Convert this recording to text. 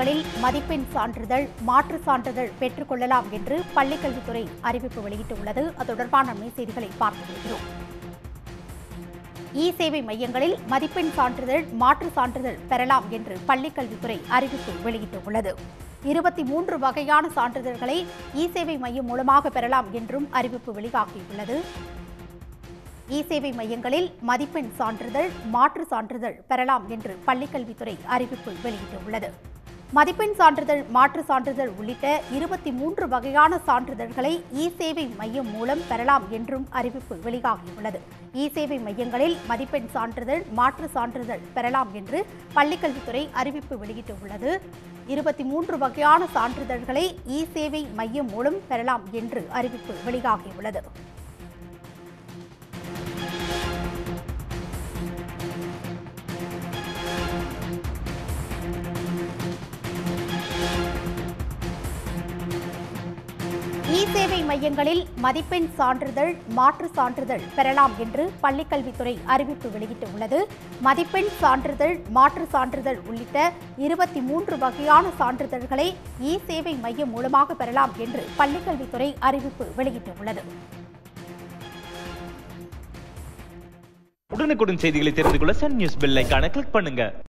மையங்களில் மதிப்பெண் சான்றிதழ் மாற்று சான்றிதழ் பெற்றுக் கொள்ளலாம் என்று பள்ளிக்கல்வித்துறை அறிவிப்பு வெளியிட்டுள்ளது அது தொடர்பான செய்திகளை பார்த்து வருகிறோம் இ சேவை மையங்களில் மதிப்பெண் சான்றிதழ் மாற்று சான்றிதழ் பெறலாம் என்று பள்ளிக்கல்வித்துறை அறிவிப்பு வெளியிட்டுள்ளது இருபத்தி மூன்று வகையான சான்றிதழ்களை இ சேவை மையம் மூலமாக பெறலாம் என்றும் அறிவிப்பு வெளியாகியுள்ளது இ சேவை மையங்களில் மதிப்பெண் சான்றிதழ் மாற்று சான்றிதழ் பெறலாம் என்று பள்ளிக்கல்வித்துறை அறிவிப்பு வெளியிட்டுள்ளது மதிப்பெண் சான்றிதழ் மாற்று சான்றிதழ் உள்ளிட்ட இருபத்தி மூன்று வகையான சான்றிதழ்களை இ சேவை மையம் மூலம் பெறலாம் என்றும் அறிவிப்பு வெளியாகியுள்ளது இ சேவை மையங்களில் மதிப்பெண் சான்றிதழ் மாற்று சான்றிதழ் பெறலாம் என்று பள்ளிக்கல்வித்துறை அறிவிப்பு வெளியிட்டுள்ளது இருபத்தி மூன்று வகையான சான்றிதழ்களை இ சேவை மையம் மூலம் பெறலாம் என்று அறிவிப்பு வெளியாகியுள்ளது இ சேவை மையங்களில் மதிப்பெண் சான்றிதழ் மாற்று சான்றிதழ் பெறலாம் என்று பள்ளிக்கல்வித்துறை அறிவிப்பு வெளியிட்டுள்ளது மதிப்பெண் சான்றிதழ் மாற்று சான்றிதழ் உள்ளிட்ட இருபத்தி மூன்று வகையான சான்றிதழ்களை இ சேவை மையம் மூலமாக பெறலாம் என்று பள்ளிக்கல்வித்துறை அறிவிப்பு வெளியிட்டுள்ளது உடனுக்குடன் செய்திகளை தெரிந்து கொள்ள சன் நியூஸ் பெல் ஐகானை கிளிக் பண்ணுங்க